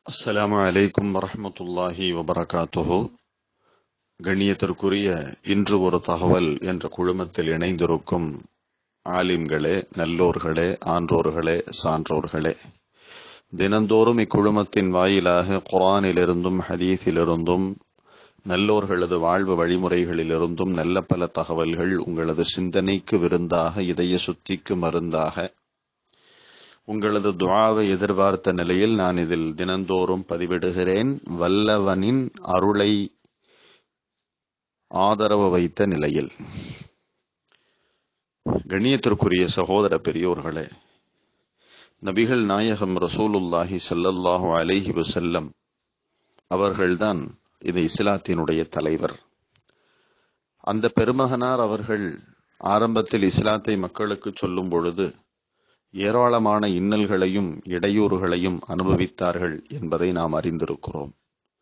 அஸ்ஸலாமு அலைக்கும் வரஹ்மத்துல்லாஹி வபரகாத்துஹு கண்ணியத்திற்குரிய இன்று ஒரு தகவல் என்ற குழுமத்தில் இணைந்திருக்கும் ஆலிம்களே நல்லோர்களே ஆன்றோர்களே சான்றோர்களே தினந்தோறும் இக்குழுமத்தின் வாயிலாக குர்ஆனிலிருந்தும் ஹதீஸிலிருந்தும் நல்லோர்களது வாழ்வு வழிமுறைகளிலிருந்தும் நல்ல பல தகவல்கள் உங்களது சிந்தனைக்கு விருந்தாக இதய சுத்திக்கு மருந்தாக உங்களது துஆவை எதிர்பார்த்த நிலையில் நான் இதில் தினந்தோறும் பதிவிடுகிறேன் வல்லவனின் அருளை ஆதரவு வைத்த நிலையில் கண்ணியத்திற்குரிய சகோதர பெரியோர்களே நபிகள் நாயகம் ரசூலுல்லாஹி ஸல்லல்லாஹு அலைஹி வஸல்லம் அவர்கள்தான் இது இஸ்லாத்தினுடைய தலைவர் அந்த பெருமகனார் அவர்கள் ஆரம்பத்தில் இஸ்லாத்தை மக்களுக்கு சொல்லும் பொழுது ஏராளமான இன்னல்களையும் இடையூறுகளையும் அனுபவித்தார்கள் என்பதை நாம் அறிந்திருக்கிறோம்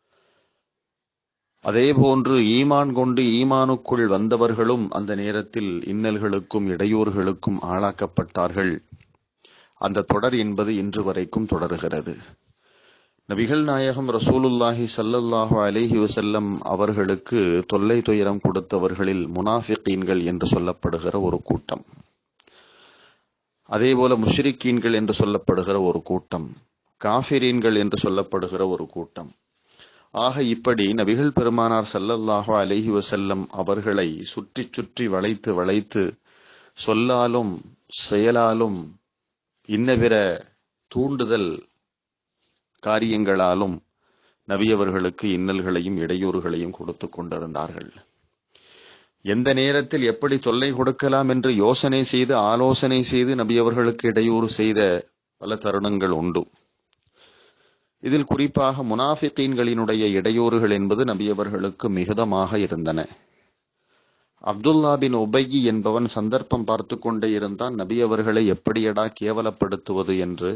அதேபோன்று ஈமான் கொண்டு ஈமானுக்குள் வந்தவர்களும் அந்த நேரத்தில் இன்னல்களுக்கும் இடையூறுகளுக்கும் ஆளாக்கப்பட்டார்கள் அந்த தொடர் என்பது இன்று வரைக்கும் தொடருகிறது நபிகள் நாயகம் ரசூலுல்லாஹி ஸல்லல்லாஹு அலைஹி வஸல்லம் அவர்களுக்கு தொல்லை துயரம் கொடுத்தவர்களில் முனாஃபிகீன்கள் என்று சொல்லப்படுகிற ஒரு கூட்டம் அதேபோல முஷ்ரிக்கீன்கள் என்று சொல்லப்படுகிற ஒரு கூட்டம் காஃபிரீன்கள் என்று சொல்லப்படுகிற ஒரு கூட்டம் ஆக இப்படி நபிகள் பெருமானார் ஸல்லல்லாஹு அலைஹி வஸல்லம் அவர்களை சுற்றி சுற்றி வளைத்து வளைத்து சொல்லாலும் செயலாலும் இன்னபிற தூண்டுதல் காரியங்களாலும் நபியவர்களுக்கு இன்னல்களையும் இடையூறுகளையும் கொடுத்து கொண்டிருந்தார்கள் எந்த நேரத்தில் எப்படி தொல்லை கொடுக்கலாம் என்று யோசனை செய்து ஆலோசனை செய்து நபி அவர்களுக்கு இடையூறு செய்த பல தருணங்கள் உண்டு இதில் குறிப்பாக முனாஃபிகீன்களினுடைய இடையூறுகள் என்பது நபி அவர்களுக்கு மிகுதமாக இருந்தன அப்துல்லா பின் உபையி என்பவன் சந்தர்ப்பம் பார்த்து கொண்டே இருந்தான் நபி அவர்களை எப்படியடா கேவலப்படுத்துவது என்று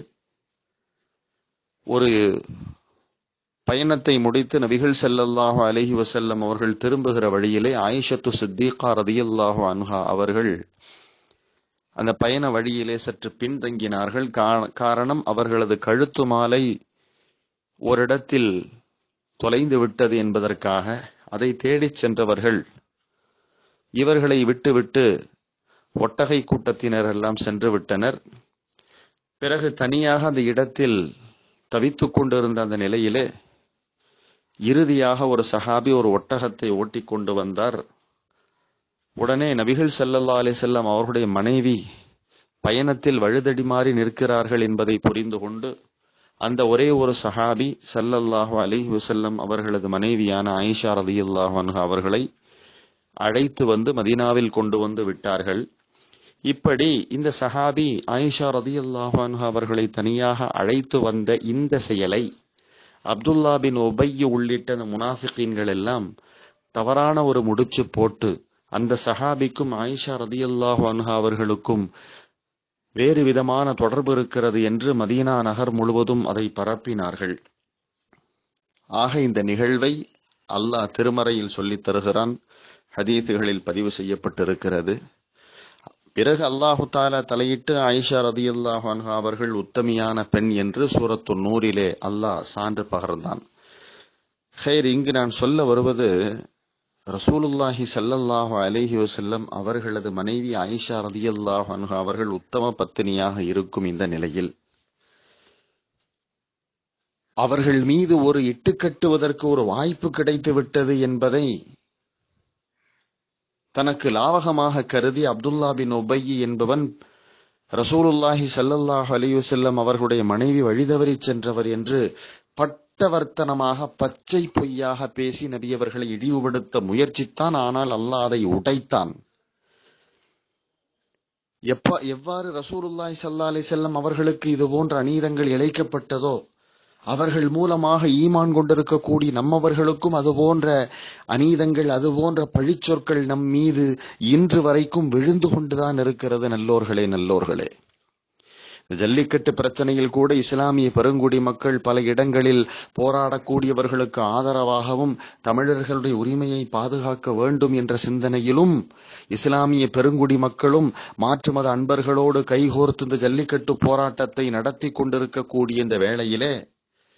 ஒரு பயணத்தை முடித்து நபிகள் செல்லல்லாஹு அலஹி வசல்லம் அவர்கள் திரும்புகிற வழியிலே ஆயிஷத்து சித்திகா ரதியல்லாஹு அன்ஹா அவர்கள் அந்த பயண வழியிலே சற்று பின்தங்கினார்கள் காரணம் அவர்களது கழுத்து மாலை ஓரிடத்தில் தொலைந்து விட்டது என்பதற்காக அதை தேடிச் சென்றவர்கள் இவர்களை விட்டுவிட்டு ஒட்டகை கூட்டத்தினர் எல்லாம் சென்று விட்டனர் பிறகு தனியாக அந்த இடத்தில் தவித்துக் கொண்டிருந்த அந்த நிலையிலே இறுதியாக ஒரு சஹாபி ஒரு ஒட்டகத்தை ஓட்டிக் கொண்டு வந்தார் உடனே நபிகள் செல்லல்லா அலி செல்லம் அவர்களுடைய மனைவி பயணத்தில் வழுதடி மாறி நிற்கிறார்கள் என்பதை புரிந்து கொண்டு அந்த ஒரே ஒரு சஹாபி சல்லல்லாஹு அலிஹி வசல்லம் அவர்களது மனைவியான ஆயிஷா ரதி அல்லாஹு அவர்களை அழைத்து வந்து மதீனாவில் கொண்டு வந்து விட்டார்கள் இப்படி இந்த சஹாபி ஆயிஷா ரதி அல்லாஹான் அவர்களை தனியாக அழைத்து வந்த இந்த செயலை அப்துல்லா பின் ஒபைய உள்ளிட்ட அந்த முனாஃபிகீன்கள் எல்லாம் தவறான ஒரு முடிச்சு போட்டு அந்த சஹாபிக்கும் ஆயிஷா ரதி அல்லாஹான் அவர்களுக்கும் வேறு விதமான தொடர்பு இருக்கிறது என்று மதீனா நகர் முழுவதும் அதை பரப்பினார்கள் ஆக இந்த நிகழ்வை அல்லாஹ் திருமறையில் சொல்லித் தருகிறான் ஹதீசுகளில் பதிவு செய்யப்பட்டிருக்கிறது பிறகு அல்லாஹு தாலா தலையிட்டு ஆயிஷா ரதி அல்லாஹ் அவர்கள் உத்தமியான பெண் என்று சூரத்து நூறிலே அல்லாஹ் சான்று பகர்ந்தான் ஹேர் இங்கு நான் சொல்ல வருவது ரசூலுல்லாஹி சல்லல்லாஹு அலேஹி வசல்லம் அவர்களது மனைவி ஆயிஷா ரதி அல்லாஹ் அவர்கள் உத்தம பத்தினியாக இருக்கும் இந்த நிலையில் அவர்கள் மீது ஒரு இட்டு கட்டுவதற்கு ஒரு வாய்ப்பு கிடைத்து விட்டது என்பதை தனக்கு லாவகமாக கருதி அப்துல்லா பின் ஒபையி என்பவன் ரசூலுல்லாஹி சல்லல்லாஹ் அலிவசல்லம் அவர்களுடைய மனைவி வழிதவறி சென்றவர் என்று பட்டவர்த்தனமாக பச்சை பொய்யாக பேசி நபியவர்களை இழிவுபடுத்த முயற்சித்தான் ஆனால் அல்லாஹ் அதை உடைத்தான் எப்ப எவ்வாறு ரசூலுல்லாஹி சல்லா அலி செல்லம் அவர்களுக்கு இது போன்ற அநீதங்கள் இழைக்கப்பட்டதோ அவர்கள் மூலமாக ஈமான் கொண்டிருக்கக்கூடிய நம்மவர்களுக்கும் அது போன்ற அநீதங்கள் அது போன்ற பழிச்சொற்கள் நம் மீது இன்று வரைக்கும் விழுந்து கொண்டுதான் இருக்கிறது நல்லோர்களே நல்லோர்களே ஜல்லிக்கட்டு பிரச்சனையில் கூட இஸ்லாமிய பெருங்குடி மக்கள் பல இடங்களில் போராடக்கூடியவர்களுக்கு ஆதரவாகவும் தமிழர்களுடைய உரிமையை பாதுகாக்க வேண்டும் என்ற சிந்தனையிலும் இஸ்லாமிய பெருங்குடி மக்களும் மாற்று மத அன்பர்களோடு கைகோர்த்து இந்த ஜல்லிக்கட்டு போராட்டத்தை நடத்தி கொண்டிருக்கக்கூடிய இந்த வேளையிலே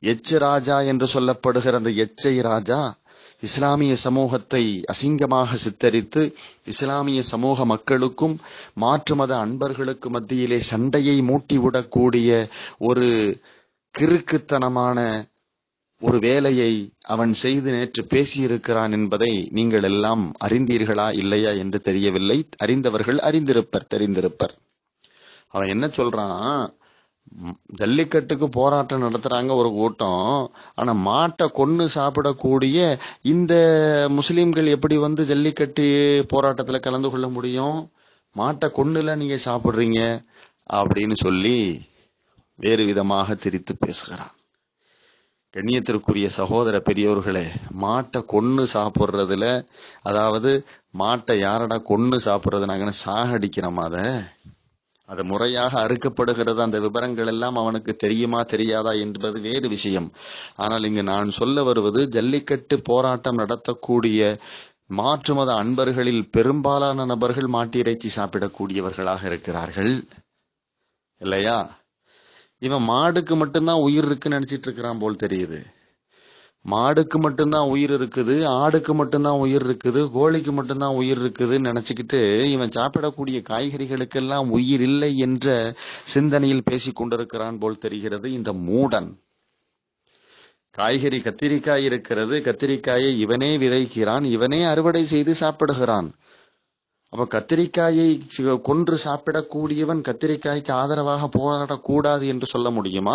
எச்சு ராஜா என்று சொல்லப்படுகிற அந்த எச்சை ராஜா இஸ்லாமிய சமூகத்தை அசிங்கமாக சித்தரித்து இஸ்லாமிய சமூக மக்களுக்கும் மாற்று மத அன்பர்களுக்கு மத்தியிலே சண்டையை மூட்டிவிடக்கூடிய ஒரு கிறுக்குத்தனமான ஒரு வேலையை அவன் செய்து நேற்று பேசியிருக்கிறான் என்பதை நீங்கள் எல்லாம் அறிந்தீர்களா இல்லையா என்று தெரியவில்லை அறிந்தவர்கள் அறிந்திருப்பர் தெரிந்திருப்பர் அவன் என்ன சொல்றான் ம், ஜல்லிக்கட்டுக்கு போராட்டம் நடத்துறாங்க ஒரு கூட்டம் ஆனா மாட்டை கொன்னு சாப்பிடக்கூடிய இந்த முஸ்லிம்கள் எப்படி வந்து ஜல்லிக்கட்டு போராட்டத்துல கலந்து கொள்ள முடியும் மாட்டை கொன்னுல நீங்க சாப்பிடுறீங்க அப்படின்னு சொல்லி வேறு விதமாக திரித்து பேசுகிறான் கண்ணியத்திற்குரிய சகோதர பெரியோர்களே மாட்டை கொன்னு சாப்பிடுறதுல அதாவது மாட்டை யாரடா கொன்னு சாப்பிடுறது நாங்கன்னு சாகடிக்கிறோமா அதை அது முறையாக அறுக்கப்படுகிறது அந்த விவரங்கள் எல்லாம் அவனுக்கு தெரியுமா தெரியாதா என்பது வேறு விஷயம் ஆனால் இங்கு நான் சொல்ல வருவது ஜல்லிக்கட்டு போராட்டம் நடத்தக்கூடிய மாற்று மத அன்பர்களில் பெரும்பாலான நபர்கள் மாட்டு இறைச்சி சாப்பிடக்கூடியவர்களாக இருக்கிறார்கள் இல்லையா இவன் மாடுக்கு மட்டும்தான் உயிர் இருக்குன்னு நினைச்சிட்டு இருக்கிறான் போல் தெரியுது மாடுக்கு மட்டும்தான் உயிர் இருக்குது ஆடுக்கு மட்டும்தான் உயிர் இருக்குது கோழிக்கு மட்டும்தான் உயிர் இருக்குதுன்னு நினைச்சுக்கிட்டு இவன் சாப்பிடக்கூடிய காய்கறிகளுக்கெல்லாம் உயிர் இல்லை என்ற சிந்தனையில் பேசிக் கொண்டிருக்கிறான் போல் தெரிகிறது இந்த மூடன் காய்கறி கத்திரிக்காய் இருக்கிறது கத்திரிக்காயை இவனே விதைக்கிறான் இவனே அறுவடை செய்து சாப்பிடுகிறான் அப்ப கத்திரிக்காயை சி- கொன்று சாப்பிடக்கூடியவன் கத்திரிக்காய்க்கு ஆதரவாக போராடக்கூடாது என்று சொல்ல முடியுமா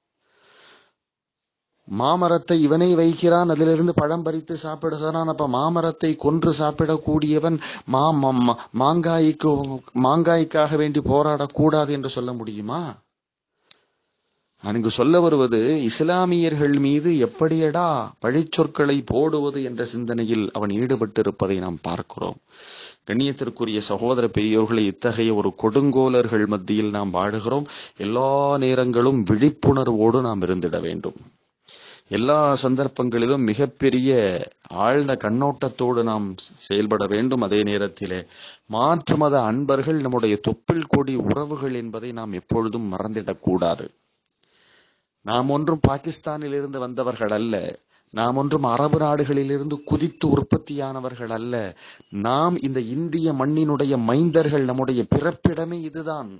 மாமரத்தை இவனே வைக்கிறான் அதிலிருந்து பழம் பறித்து சாப்பிடுகிறான் அப்ப மாமரத்தை கொன்று சாப்பிடக்கூடியவன் மா மா- மா- மாங்காய்க்கு மாங்காய்க்காக வேண்டி போராடக்கூடாது என்று சொல்ல முடியுமா நான் இங்கு சொல்ல வருவது இஸ்லாமியர்கள் மீது எப்படியடா பழிச்சொற்களை போடுவது என்ற சிந்தனையில் அவன் ஈடுபட்டிருப்பதை நாம் பார்க்கிறோம் கண்ணியத்திற்குரிய சகோதர பெரியோர்களை இத்தகைய ஒரு கொடுங்கோலர்கள் மத்தியில் நாம் வாழுகிறோம் எல்லா நேரங்களும் விழிப்புணர்வோடு நாம் இருந்திட வேண்டும் எல்லா சந்தர்ப்பங்களிலும் மிகப்பெரிய ஆழ்ந்த கண்ணோட்டத்தோடு நாம் செயல்பட வேண்டும் அதே நேரத்திலே மாற்று மத அன்பர்கள் நம்முடைய தொப்பில் கொடி உறவுகள் என்பதை நாம் எப்பொழுதும் மறந்திடக்கூடாது நாம் ஒன்றும் பாகிஸ்தானில் இருந்து வந்தவர்கள் அல்ல நாம் ஒன்றும் அரபு நாடுகளிலிருந்து குதித்து உற்பத்தியானவர்கள் அல்ல நாம் இந்த இந்திய மண்ணினுடைய மைந்தர்கள் நம்முடைய பிறப்பிடமே இதுதான்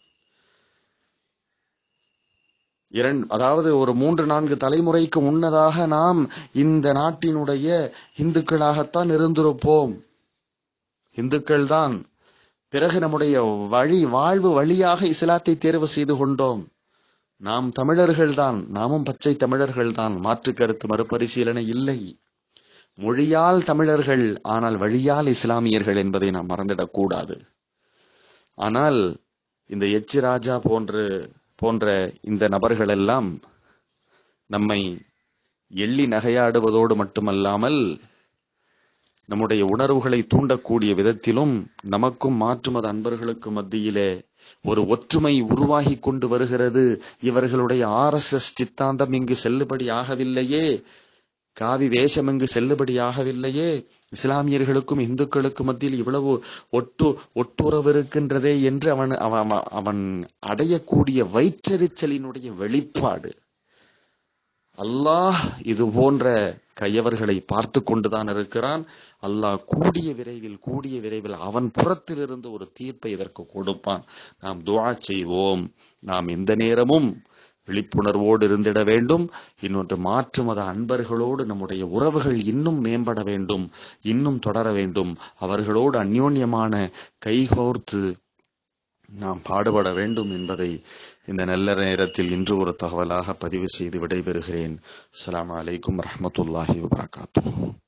இரண்டு அதாவது ஒரு மூன்று நான்கு தலைமுறைக்கு முன்னதாக நாம் இந்த நாட்டினுடைய இந்துக்களாகத்தான் இருந்திருப்போம் இந்துக்கள் தான் பிறகு நம்முடைய வழி வாழ்வு வழியாக இஸ்லாத்தை தேர்வு செய்து கொண்டோம் நாம் தமிழர்கள் தான் நாமும் பச்சை தமிழர்கள் தான் மாற்று கருத்து மறுபரிசீலனை இல்லை மொழியால் தமிழர்கள் ஆனால் வழியால் இஸ்லாமியர்கள் என்பதை நாம் மறந்திடக் கூடாது ஆனால் இந்த எச்சி ராஜா போன்று போன்ற இந்த நபர்கள் எல்லாம் நம்மை எள்ளி நகையாடுவதோடு மட்டுமல்லாமல் நம்முடைய உணர்வுகளை தூண்டக்கூடிய விதத்திலும் நமக்கும் மாற்று மத அன்பர்களுக்கும் மத்தியிலே ஒரு ஒற்றுமை உருவாகி கொண்டு வருகிறது இவர்களுடைய ஆர் எஸ் எஸ் சித்தாந்தம் இங்கு செல்லுபடி ஆகவில்லையே காவி வேஷம் இங்கு செல்லுபடி ஆகவில்லையே இஸ்லாமியர்களுக்கும் இந்துக்களுக்கும் மத்தியில் இவ்வளவு ஒட்டு ஒட்டுறவு இருக்கின்றதே என்று அவன் அவன் அவன் அடையக்கூடிய வயிற்றெரிச்சலினுடைய வெளிப்பாடு அல்லாஹ் இது போன்ற கையவர்களை பார்த்து கொண்டுதான் இருக்கிறான் அல்லாஹ் கூடிய விரைவில் கூடிய விரைவில் அவன் புறத்திலிருந்து ஒரு தீர்ப்பை இதற்கு கொடுப்பான் நாம் துஆ செய்வோம் நாம் எந்த நேரமும் விழிப்புணர்வோடு இருந்திட வேண்டும் இன்னொன்று மாற்று மத அன்பர்களோடு நம்முடைய உறவுகள் இன்னும் மேம்பட வேண்டும் இன்னும் தொடர வேண்டும் அவர்களோடு அந்யோன்யமான கைகோர்த்து நாம் பாடுபட வேண்டும் என்பதை இந்த நல்ல நேரத்தில் இன்று ஒரு தகவலாக பதிவு செய்து விடைபெறுகிறேன் அஸ்ஸலாமு அலைக்கும் வரஹ்மத்துல்லாஹி வபரகாத்துஹு